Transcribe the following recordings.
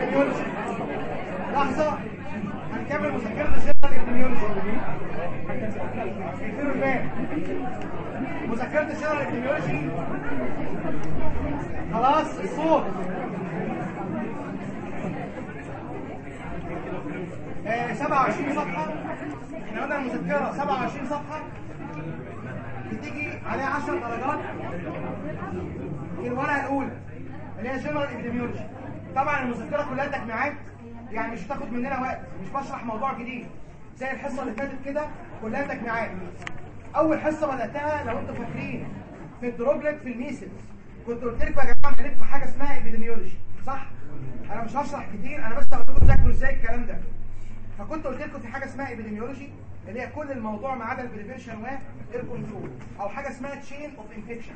ابيديميولوجي لحظه هنكمل مذكره الجنرال ابيديميولوجي اقفلوا الباب مذكره الجنرال ابيديميولوجي خلاص الصوت آه 27 صفحه احنا قلنا المذكره 27 صفحه بتيجي عليها 10 درجات في الورقه الاولى اللي هي جنرال ابيديميولوجي طبعا المذكره كلها تجميعات يعني مش هتاخد مننا وقت مش بشرح موضوع جديد زي الحصه اللي فاتت كده كلها تجميعات اول حصه بداتها لو انتوا فاكرين في الدروبلت في الميسلز كنت قلت لكم يا جماعه هنلف حاجه اسمها ابيديميولوجي صح انا مش هشرح كتير انا بس هقول لكم تذاكروا ازاي الكلام ده فكنت قلت لكم في حاجه اسمها ابيديميولوجي اللي هي كل الموضوع ما عدا البريفنشن والكنترول او حاجه اسمها تشين اوف انفكشن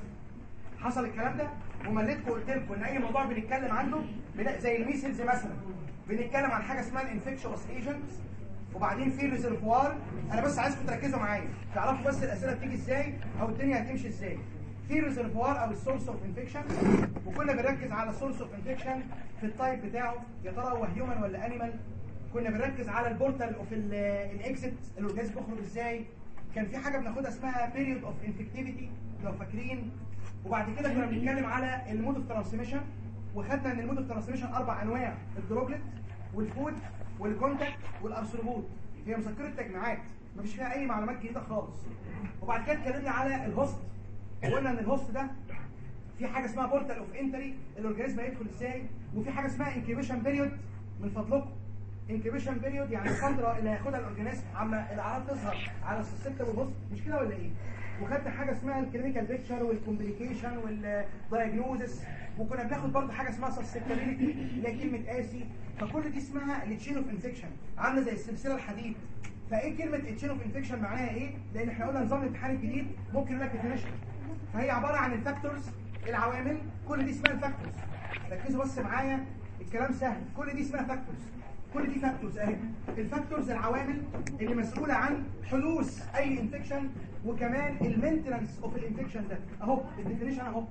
حصل الكلام ده ومليتكم قلت لكم ان اي موضوع بنتكلم عنه بن- زي الميسلز مثلا بنتكلم عن حاجه اسمها الانفكشوس ايجنتس وبعدين في ريزرفوار انا بس عايزكم تركزوا معايا تعرفوا بس الاسئله بتيجي ازاي او الدنيا هتمشي ازاي في ريزرفوار او السورس اوف انفكشن وكنا بنركز على السورس اوف انفكشن في التايب بتاعه يا ترى هو هيومن ولا انيمال كنا بنركز على البورتال اوف الاكزيت الاورجانيزم بيخرج ازاي كان في حاجه بناخدها اسمها بيريود اوف انفكتيفيتي لو فاكرين وبعد كده كنا بنتكلم على المود اوف ترانسميشن وخدنا ان المود اوف ترانسميشن اربع انواع الدروبلت والفود والكونتاكت والابسولوبوت هي مذكره تجميعات مفيش فيها اي معلومات جديده خالص وبعد كده اتكلمنا على الهوست وقلنا ان الهوست ده في حاجه اسمها بورتال اوف انتري الاورجانيزم هيدخل ازاي وفي حاجه اسمها انكيبيشن بيريود من فضلكم انكيبيشن بيريود يعني الفتره اللي هياخدها الاورجانيزم عما الاعراض تظهر على السيستم والهوست مش كده ولا ايه وخدت حاجه اسمها الكلينيكال بيكتشر والكومبليكيشن والدايجنوزس وكنا بناخد برضه حاجه اسمها سسبتابيلتي اللي هي كلمه قاسي فكل دي اسمها التشين اوف انفكشن عامله زي السلسله الحديد فايه كلمه التشين اوف انفكشن معناها ايه لان احنا قلنا نظام الامتحان الجديد ممكن يقول لك ديفينيشن فهي عباره عن الفاكتورز العوامل كل دي اسمها الفاكتورز ركزوا بس معايا الكلام سهل كل دي اسمها فاكتورز كل دي فاكتورز اهي الفاكتورز العوامل اللي مسؤوله عن حدوث اي انفكشن وكمان المينتنس اوف الانفكشن ده اهو الديفينيشن اهو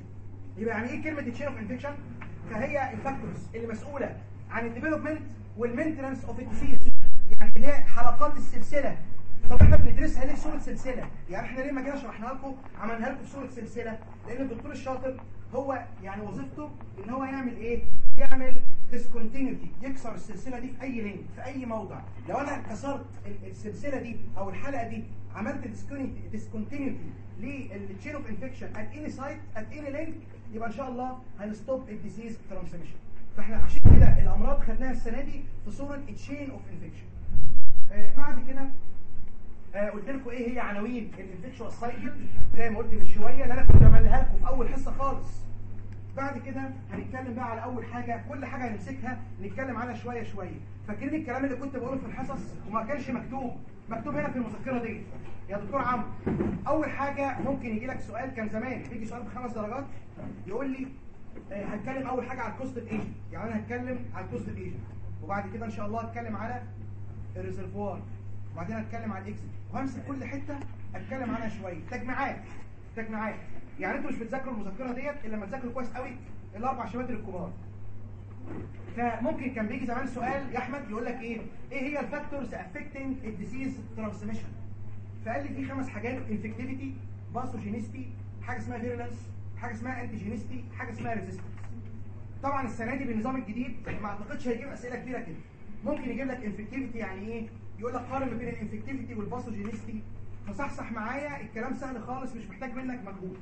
يبقى يعني ايه كلمه تشين اوف انفكشن فهي الفاكتورز اللي مسؤوله عن الديفلوبمنت والمينتنس اوف الديسيز يعني اللي هي حلقات السلسله طب احنا بندرسها ليه في صوره سلسله يعني احنا ليه ما جينا شرحناها لكم عملناها لكم في صوره سلسله لان الدكتور الشاطر هو يعني وظيفته ان هو يعمل ايه يعمل ديسكونتينيوتي يكسر السلسله دي في اي لينك في اي موضع لو انا كسرت ال- السلسله دي او الحلقه دي عملت ديسكونتينيوتي للتشين اوف انفكشن ات اني سايت ات اني لينك يبقى ان شاء الله هنستوب الديزيز ترانسميشن فاحنا عشان كده الامراض خدناها السنه دي في صوره تشين اوف انفكشن بعد كده آه، قلت لكم ايه هي عناوين الانفكشوال سايكل زي ما قلت من شويه اللي انا كنت عملها لكم في اول حصه خالص بعد كده هنتكلم بقى على اول حاجه كل حاجه هنمسكها نتكلم عنها شويه شويه فاكرين الكلام اللي كنت بقوله في الحصص وما كانش مكتوب مكتوب هنا في المذكره دي يا دكتور عمرو اول حاجه ممكن يجي لك سؤال كان زمان يجي سؤال بخمس درجات يقول لي آه، هتكلم اول حاجه على الكوست ايجنت يعني انا هتكلم على الكوست ايجنت وبعد كده ان شاء الله هتكلم على الريزرفوار وبعدين هتكلم على الاكزيت وهمسك كل حته اتكلم عنها شويه تجميعات تجميعات يعني انتوا مش بتذاكروا المذكره ديت الا لما تذاكروا كويس قوي الاربع شباتر الكبار فممكن كان بيجي زمان سؤال يا احمد يقول لك ايه ايه هي الفاكتورز افكتنج الديزيز ترانسميشن فقال لي في خمس حاجات انفكتيفيتي باثوجينيستي حاجه اسمها فيرولنس حاجه اسمها انتيجينيستي حاجه اسمها ريزيستنس طبعا السنه دي بالنظام الجديد ما اعتقدش هيجيب اسئله كتيره كده ممكن يجيب لك انفكتيفيتي يعني ايه يقول لك قارن ما بين الانفكتيفيتي والباثوجينيستي فصحصح معايا الكلام سهل خالص مش محتاج منك مجهود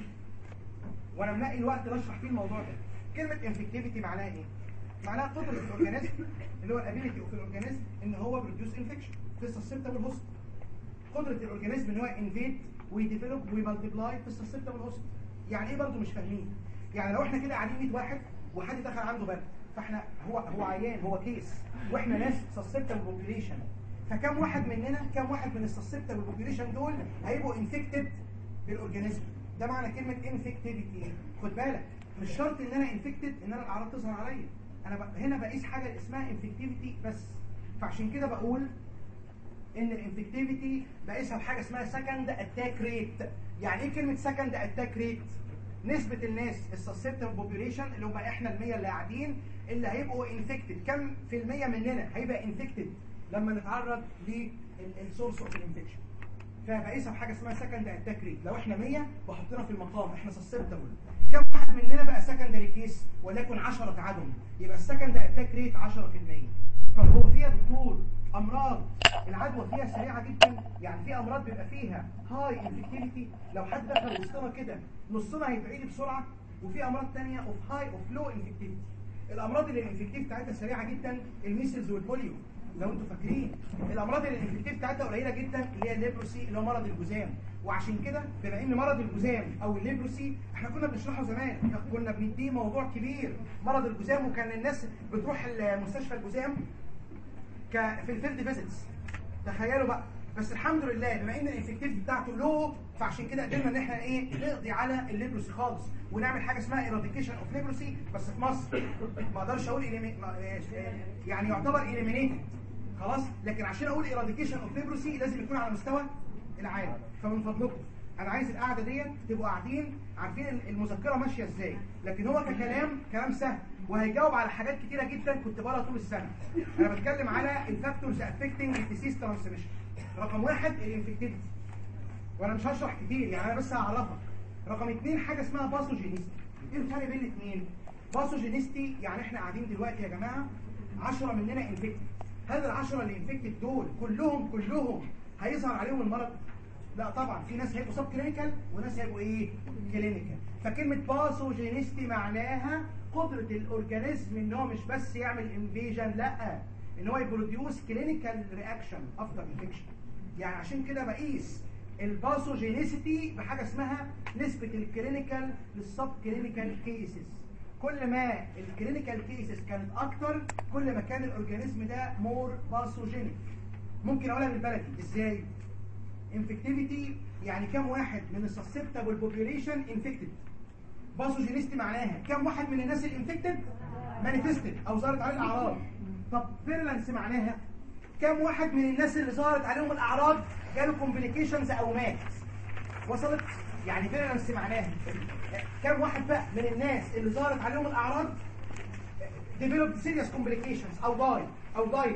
وانا منقي الوقت اللي اشرح فيه الموضوع ده كلمه انفكتيفيتي معناها ايه معناها قدره الاورجانيزم اللي هو الابيليتي اوف الاورجانيزم ان هو بروديوس انفكشن في السسبتبل هوست قدره الاورجانيزم ان هو انفيد ويديفلوب ويمالتيبلاي في السسبتبل هوست يعني ايه برضه مش فاهمين يعني لو احنا كده قاعدين 100 واحد وحد دخل عنده برد فاحنا هو هو عيان هو كيس واحنا ناس سسبتبل بوبيليشن فكم واحد مننا كم واحد من السسبتبل بوبيليشن دول هيبقوا انفكتد بالاورجانيزم ده معنى كلمه انفكتيفيتي خد بالك مش شرط ان انا انفكتد ان انا الاعراض تظهر عليا انا ب... هنا بقيس حاجه اسمها انفكتيفيتي بس فعشان كده بقول ان الانفكتيفيتي بقيسها بحاجه اسمها سكند اتاك ريت يعني ايه كلمه سكند اتاك ريت نسبه الناس السسبتيف بوبيوليشن اللي هم احنا ال 100 اللي قاعدين اللي هيبقوا انفكتد كم في المية مننا هيبقى انفكتد لما نتعرض للسورس اوف الانفكشن فبقيسها بحاجه اسمها سكند اتاك ريت لو احنا 100 بحطنا في المقام احنا سسبتبل كم واحد مننا بقى سكندري كيس وليكن 10 تعادل يبقى السكند اتاك ريت 10% طب هو فيها دكتور امراض العدوى فيها سريعه جدا يعني في امراض بيبقى فيها هاي انفكتيفيتي لو حد دخل وسطنا كده نصنا هيتعدي بسرعه وفي امراض ثانيه اوف هاي اوف لو انفكتيفيتي الامراض اللي الانفكتيف بتاعتها سريعه جدا الميسلز والبوليو لو انتوا فاكرين الامراض اللي الانفكتيف بتاعتها قليله جدا اللي هي الليبروسي اللي هو مرض الجذام وعشان كده بما ان مرض الجذام او الليبروسي احنا كنا بنشرحه زمان كنا بنديه موضوع كبير مرض الجذام وكان الناس بتروح المستشفى الجذام ك في الفيلد فيزيتس تخيلوا بقى بس الحمد لله بما ان الانفكتيف بتاعته لو فعشان كده قدرنا ان احنا ايه نقضي على الليبروسي خالص ونعمل حاجه اسمها ايراديكيشن اوف ليبروسي بس في مصر ما اقدرش اقول إليمي... ما... يعني يعتبر اليمينيتد خلاص لكن عشان اقول ايراديكيشن اوف ليبروسي لازم يكون على مستوى العالم فمن فضلكم انا عايز القعده ديت تبقوا قاعدين عارفين المذكره ماشيه ازاي لكن هو ككلام كلام سهل وهيجاوب على حاجات كتيره جدا كنت بقولها طول السنه انا بتكلم على الفاكتورز افكتنج الديسيز ترانسميشن رقم واحد الانفكتيفيتي وانا مش هشرح كتير يعني انا بس هعرفك رقم اثنين حاجه اسمها باثوجينيستي ايه الفرق بين الاثنين باثوجينيستي يعني احنا قاعدين دلوقتي يا جماعه 10 مننا انفكتد هل العشرة اللي انفكتد دول كلهم كلهم هيظهر عليهم المرض لا طبعا في ناس هيبقوا سب كلينيكال وناس هيبقوا ايه كلينيكال فكلمه باثوجينيستي معناها قدره الاورجانيزم ان هو مش بس يعمل انفيجن لا ان هو يبروديوس كلينيكال رياكشن افتر انفكشن يعني عشان كده بقيس الباثوجينيسيتي بحاجه اسمها نسبه الكلينيكال للسب كلينيكال كيسز كل ما الكلينيكال كيسز كانت اكتر كل ما كان الاورجانيزم ده مور باثوجينيك ممكن اقولها بالبلدي ازاي انفكتيفيتي يعني كم واحد من السسبتبل بوبيوليشن انفكتد باثوجينيستي معناها كم واحد من الناس الانفكتد مانيفستد او ظهرت عليه الاعراض طب فيرلانس معناها كم واحد من الناس اللي ظهرت عليهم الاعراض جاله كومبليكيشنز او مات وصلت يعني فيرلانس معناها كم واحد بقى من الناس اللي ظهرت عليهم الاعراض ديفلوبد سيريس كومبليكيشنز او داي او دايت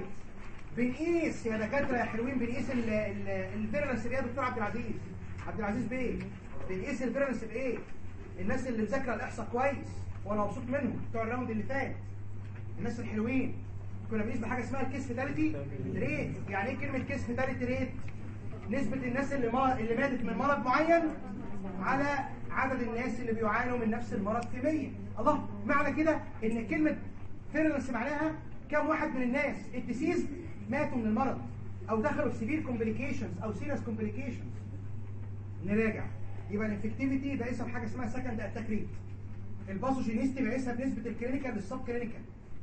بنقيس يا دكاتره يا حلوين بنقيس الفيرلانس بايه يا دكتور عبد العزيز عبد العزيز بايه بنقيس الفيرلانس بايه الناس اللي مذاكره الاحصاء كويس وانا مبسوط منهم بتوع الراوند اللي فات الناس الحلوين كنا بنقيس بحاجه اسمها الكيس فيتاليتي ريت يعني ايه كلمه كيس فيتاليتي ريت نسبه الناس اللي ما... اللي ماتت من مرض معين على عدد الناس اللي بيعانوا من نفس المرض في 100 الله معنى كده ان كلمه فيرلانس معناها كم واحد من الناس الديسيز ماتوا من المرض او دخلوا في سيفير كومبليكيشنز او سيريس كومبليكيشنز نراجع يبقى الانفكتيفيتي بقيسها بحاجه اسمها سكند اتاك ريت الباثوجينيستي بقيسها بنسبه الكلينيكال للسب كلينيكال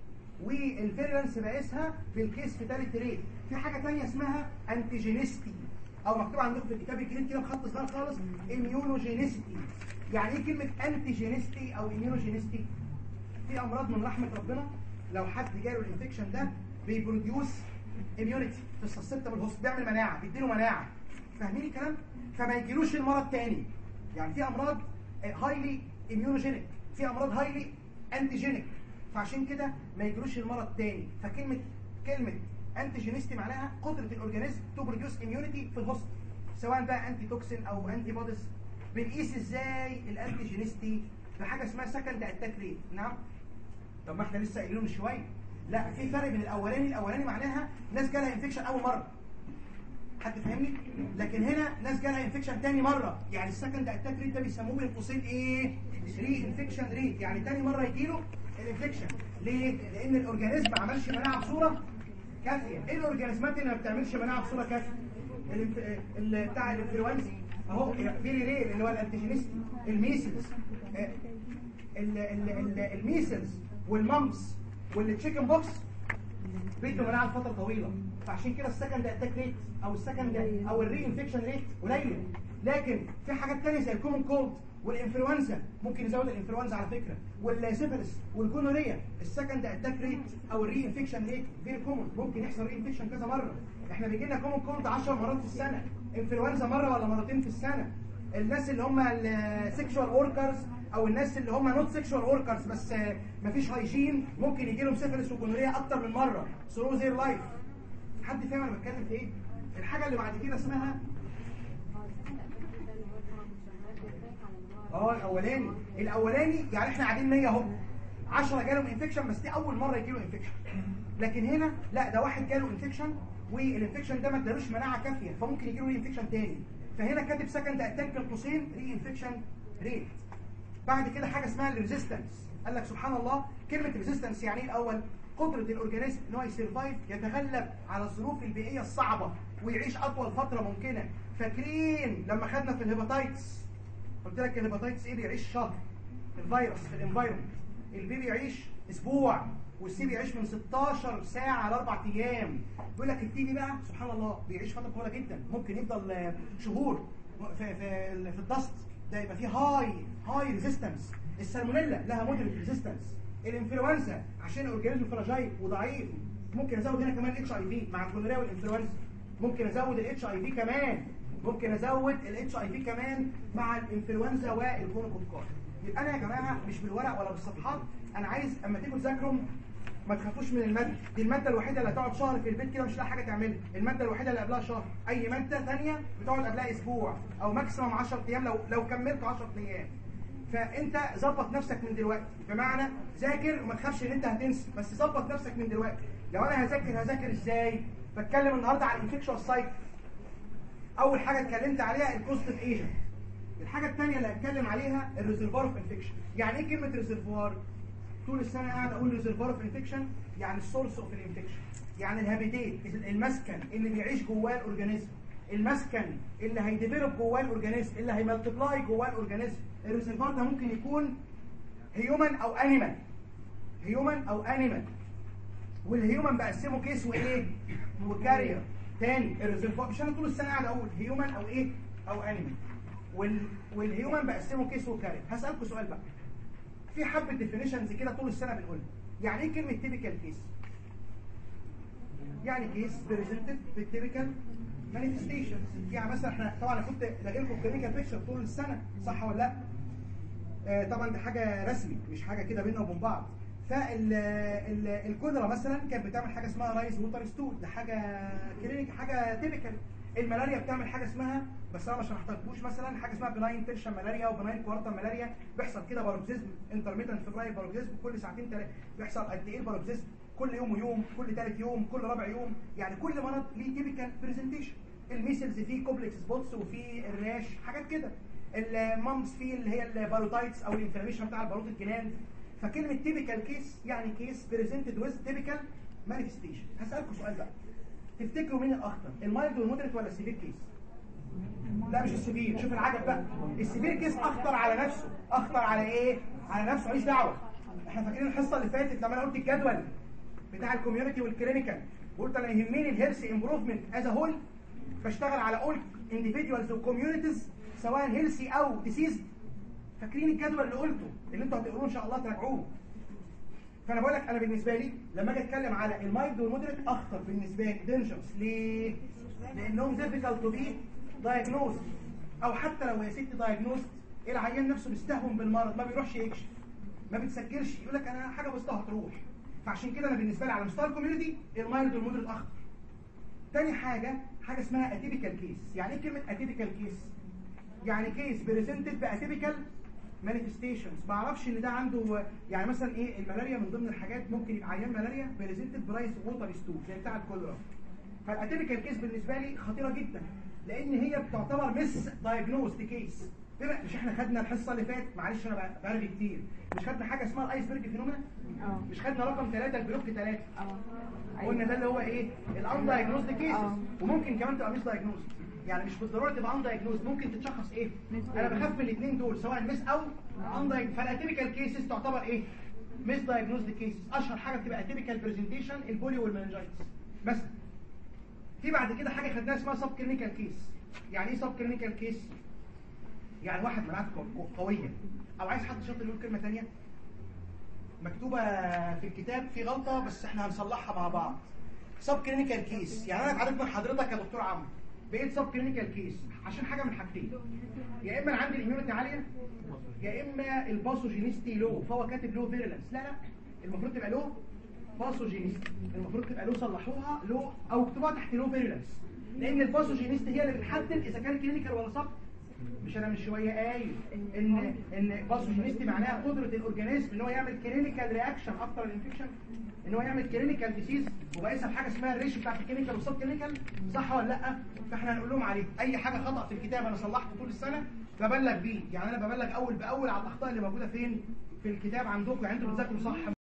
والفيرلانس بقيسها بالكيس فيتاليتي ريت في حاجه ثانيه اسمها انتيجينيستي او مكتوب عندكم في الكتاب الجديد كده بخط صغير خالص اميونوجينيستي يعني ايه كلمه انتيجينيستي او اميونوجينيستي في امراض من رحمه ربنا لو حد جاله الانفكشن ده بيبروديوس اميونيتي في السسبتبل هوست بيعمل مناعه بيديله مناعه فاهمين الكلام فما يجيلوش المرض تاني يعني في امراض هايلي اميونوجينيك في امراض هايلي انتيجينيك فعشان كده ما يجيلوش المرض تاني فكلمه كلمه انتيجينيستي معناها قدره الاورجانيزم تو بروديوس اميونيتي في الهوست سواء بقى انتي توكسين او انتي بوديز بنقيس ازاي الانتيجينيستي بحاجه اسمها سكند اتاك ريت نعم طب ما احنا لسه قايلين من شويه لا في فرق بين الاولاني الاولاني معناها ناس جالها انفكشن اول مره حد فاهمني لكن هنا ناس جالها انفكشن تاني مره يعني السكند اتاك ريت ده بيسموه بين قوسين ايه ري انفكشن ريت يعني تاني مره يجيله الانفكشن ليه لان الاورجانيزم ما عملش مناعه بصوره كافيه ايه الاورجانيزمات اللي ما بتعملش مناعه بصوره كافيه الانف... ال... بتاع الانفلونزا اهو فيري ريل اللي هو الانتيجينيستي الميسلز ال... ال... ال... الميسلز والمامس والتشيكن بوكس بيدوا مناعه لفتره طويله فعشان كده السكند اتاك ريت او السكند او الري انفكشن ريت قليل لكن في حاجات ثانيه زي الكومن كولد والانفلونزا ممكن يزود الانفلونزا على فكره والسيفلس والجونوريا السكند اتاك ريت او الري انفكشن ريت فيري كومن ممكن يحصل ري انفكشن كذا مره احنا بيجي لنا كومن كولد 10 مرات في السنه انفلونزا مره ولا مرتين في السنه الناس اللي هم السكشوال وركرز او الناس اللي هم نوت سيكشوال وركرز بس آه، مفيش هايجين ممكن يجي لهم سيفلس وجونوريا اكتر من مره ثرو زير لايف حد فاهم انا بتكلم في ايه الحاجه اللي بعد كده اسمها اه الاولاني الاولاني يعني احنا قاعدين 100 اهو 10 جالهم انفكشن بس دي اول مره يجي له انفكشن لكن هنا لا ده واحد جاله انفكشن والانفكشن ده ما ادالوش مناعه كافيه فممكن يجي له انفكشن تاني فهنا كاتب سكند اتاك بين قوسين ري انفكشن ريت بعد كده حاجه اسمها الريزيستنس قال لك سبحان الله كلمه ريزيستنس يعني ايه الاول قدره الاورجانيزم ان هو يسرفايف يتغلب على الظروف البيئيه الصعبه ويعيش اطول فتره ممكنه فاكرين لما خدنا في الهيباتايتس قلت لك الهيباتايتس ايه بيعيش شهر الفيروس في الانفايرمنت البيبي يعيش اسبوع والسي بيعيش من 16 ساعه لاربع ايام بيقول لك التي بي بقى سبحان الله بيعيش فتره طويله جدا ممكن يفضل آه، شهور في في في الدست ده يبقى فيه هاي هاي ريزيستنس السالمونيلا لها مودريت ريزيستنس الانفلونزا عشان الاورجانيزم فراجايل وضعيف ممكن ازود هنا كمان اتش اي في مع الجونوريا والانفلونزا ممكن ازود الاتش اي في كمان ممكن ازود الاتش اي في كمان مع الانفلونزا والكونوكوكار يبقى انا يا جماعه مش بالورق ولا بالصفحات انا عايز اما تيجوا تذاكروا ما تخافوش من الماده دي الماده الوحيده اللي هتقعد شهر في البيت كده مش لاقي حاجه تعملها الماده الوحيده اللي قبلها شهر اي ماده ثانيه بتقعد قبلها اسبوع او ماكسيموم 10 ايام لو لو كملت 10 ايام فانت ظبط نفسك من دلوقتي بمعنى ذاكر وما تخافش ان انت هتنسى بس ظبط نفسك من دلوقتي لو انا هذاكر هذاكر ازاي بتكلم النهارده عن الانفكشن سايكل اول حاجه اتكلمت عليها الكوستيف ايجنت الحاجه الثانيه اللي هتكلم عليها الريزرفوار اوف انفكشن يعني ايه كلمه ريزرفوار طول السنه قاعد اقول ريزرفوار اوف انفكشن يعني السورس اوف الانفكشن يعني الهابيتيت المسكن اللي بيعيش جواه الاورجانيزم المسكن اللي هيديفلوب جواه الاورجانيزم اللي هيملتبلاي جواه الاورجانيزم الريزرفوار ده ممكن يكون هيومن او انيمال هيومن او انيمال والهيومن بقسمه كيس وايه وكارير تاني الريزرفوار مش انا طول السنه قاعد اقول هيومن او ايه او انيمال وال... والهيومن بقسمه كيس وكارير هسالكم سؤال بقى في حبه ديفينيشنز كده طول السنه بنقولها يعني ايه كلمه تيبيكال كيس يعني كيس بريزنتد بالتيبيكال مانيفستيشنز يعني مثلا احنا طبعا انا كنت لاقي لكم كلينيكال بيكتشر طول السنه صح ولا لا آه طبعا دي حاجه رسمي مش حاجه كده بيننا وبين بعض فالكودرا مثلا كانت بتعمل حاجه اسمها رايز ووتر ستول ده حاجه كلينيك حاجه تيبيكال الملاريا بتعمل حاجه اسمها بس انا ما شرحتلكوش مثلا حاجه اسمها بناين تيرشن ملاريا وبناين كوارتر ملاريا بيحصل كده باروكسيزم انترميتنت فيبرايل باروكسيزم كل ساعتين ثلاثه بيحصل قد ايه الباروكسيزم كل يوم ويوم كل ثالث يوم كل رابع يوم يعني كل مرض ليه تيبيكال برزنتيشن الميسلز فيه كومبلكس سبوتس وفيه الراش حاجات كده المامس فيه اللي هي الباروتايتس او الانفلاميشن بتاع الباروت الجنان فكلمه تيبيكال كيس يعني كيس بريزنتد ويز تيبيكال مانيفستيشن هسالكم سؤال بقى تفتكروا مين الاخطر المايلد والمودريت ولا السيفير كيس لا مش السيفير شوف العجب بقى السيفير كيس اخطر على نفسه اخطر على ايه على نفسه ماليش دعوه احنا فاكرين الحصه اللي فاتت لما انا قلت الجدول بتاع الكوميونتي والكلينيكال وقلت انا يهمني الهيلث امبروفمنت از هول بشتغل على اول انديفيدوالز وكوميونيتيز سواء هيلثي او ديسيز فاكرين الجدول اللي قلته اللي انتوا هتقروه ان شاء الله تراجعوه فانا بقول لك انا بالنسبه لي لما اجي اتكلم على المايلد والمودريت اخطر بالنسبه لي دينجرس ليه؟ لانهم ديفيكالت تو بي دايجنوز او حتى لو يا ست دايجنوز العيان نفسه بيستهون بالمرض ما بيروحش يكشف ما بتسجلش يقول لك انا حاجه بسيطه هتروح فعشان كده انا بالنسبه لي على مستوى الكوميونتي المايلد والمودريت اخطر تاني حاجه حاجه اسمها اتيبيكال كيس يعني ايه كلمه اتيبيكال كيس يعني كيس بريزنتد باتيبيكال مانيفستيشنز ما اعرفش ان ده عنده يعني مثلا ايه الملاريا من ضمن الحاجات ممكن يبقى عيان ملاريا بريزنتد برايس ووتر ستول زي بتاع الكوليرا فالاتيبيكال كيس بالنسبه لي خطيره جدا لان هي بتعتبر مس دايجنوزد كيس بما مش احنا خدنا الحصه اللي فاتت معلش انا برغي كتير مش خدنا حاجه اسمها الايسبرج فينومينا اه مش خدنا رقم 3 البلوك 3 اه قلنا ده اللي هو ايه الان دايجنوزد كيسز آه. وممكن كمان تبقى مش دايجنوزد يعني مش بالضروره تبقى ان دايجنوزد ممكن تتشخص ايه Misdiagnosed. انا بخاف من الاثنين دول سواء مس او ان دايجنوزد فالاتيبيكال كيسز تعتبر ايه مس دايجنوزد كيسز اشهر حاجه بتبقى اتيبيكال برزنتيشن البوليو والمننجايتس مثلا في بعد كده حاجه خدناها اسمها سب كلينيكال كيس يعني ايه سب كلينيكال كيس يعني واحد مناعته قو- قويه او عايز حد شاطر يقول كلمه ثانيه مكتوبه في الكتاب في غلطه بس احنا هنصلحها مع بعض سب كلينيكال كيس يعني انا اتعرفت من حضرتك يا دكتور عمرو بقيت سب كلينيكال كيس عشان حاجه من حاجتين يا اما انا عندي الاميونيتي عاليه يا اما الباثوجينيستي لو فهو كاتب لو فيرلنس لا لا المفروض تبقى لو باثوجينيستي المفروض تبقى لو صلحوها لو او اكتبوها تحت لو فيرلنس لان الباثوجينيستي هي اللي بتحدد اذا كان كلينيكال ولا سب مش انا من شويه قايل ان ان باثوجينيستي معناها قدره الاورجانيزم ان هو يعمل كلينيكال رياكشن افتر الانفكشن ان هو يعمل كلينيكال ديسيز وبقيسها بحاجه اسمها الريشيو بتاعت الكلينيكال والسب كلينيكال صح ولا لا فاحنا هنقول لهم عليه اي حاجه خطا في الكتاب انا صلحته طول السنه ببلغ بيه يعني انا ببلغ اول باول على الاخطاء اللي موجوده فين في الكتاب عندكم يعني انتوا بتذاكروا صح